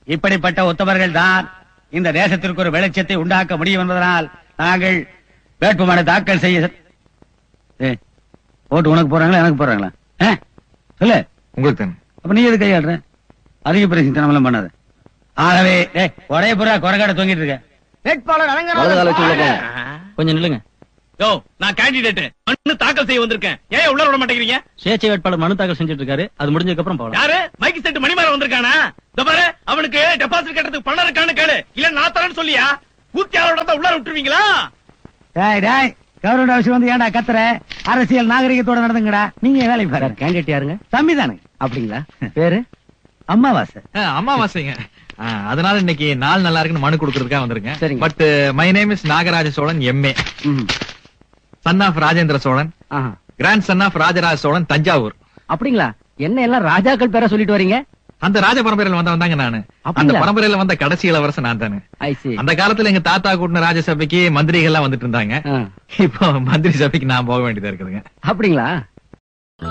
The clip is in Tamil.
இப்படிப்பட்ட உத்தமர்கள் தான் இந்த தேசத்திற்கு ஒரு வெளிச்சத்தை உண்டாக்க முடியும் என்பதனால் நாங்கள் வேட்புமனு தாக்கல் செய்ய ஏய், ஓட்டு உனக்கு போறாங்களா எனக்கு போறாங்களா ஆ? சொல்லு உங்களுக்கு தானே அப்ப நீ எது கையாடுற அதிக பிரசித்தனம் பண்ணாத ஆகவே டேய், ஒரே புறா குரங்காட தொங்கிட்டு இருக்க வேட்பாளர் வலது கால வச்சு உள்ள போங்க கொஞ்சம் நில்லுங்க யோ நான் கேண்டிடேட் மனு தாக்கல் செய்ய வந்திருக்கேன் ஏன் உள்ள விட மாட்டேங்கிறீங்க சுயேட்சை வேட்பாளர் மனு தாக்கல் செஞ்சுட்டு இருக்காரு அது முடிஞ்சதுக்கு அப்புறம் போகலாம் யாரு மைக்கு செட்டு மணிமாற வந்திருக்கானா இந்த பாரு அவனுக்கு டெபாசிட் கட்டுறதுக்கு பணம் இருக்கான்னு கேளு இல்ல நான் தரேன்னு சொல்லியா ஊத்தியாளோட தான் உள்ள விட்டுருவீங்களா டேய் டேய் கவர்மெண்ட் அவசியம் வந்து ஏன்டா கத்துற அரசியல் நாகரிகத்தோட நடந்துங்கடா நீங்க வேலை பாரு கேண்டிடேட் யாருங்க தம்பி தானே அப்படிங்களா பேரு அம்மாவாசை ஆ, அமாவாசைங்க ஆ, அதனால இன்னைக்கு நாள் நல்லா இருக்குன்னு மனு கொடுக்கறதுக்காக வந்திருக்கேன் சரிங்க. But my name is Nagaraja Cholan MA ம். சன் ஆஃப் ராஜேந்திர சோழன் ஆஹா. Grandson of Rajaraja Cholan Thanjavur அப்படிங்களா என்ன எல்லாம் ராஜாக்கள் பேர சொல்லிட்டு வரீங்க அந்த ராஜ பரம்பரையில வந்தவன் தாங்க நானு அந்த அப்படிங்களா? பரம்பரையில வந்த கடைசி இளவரசன் நான் தானே ஐ சி அந்த காலத்துல எங்க தாத்தா கூட்டின ராஜசபைக்கு மந்திரிகள் எல்லாம் வந்துட்டு இருந்தாங்க இப்போ மந்திரி சபைக்கு நான் போக வேண்டியதா இருக்குதுங்க அப்படிங்களா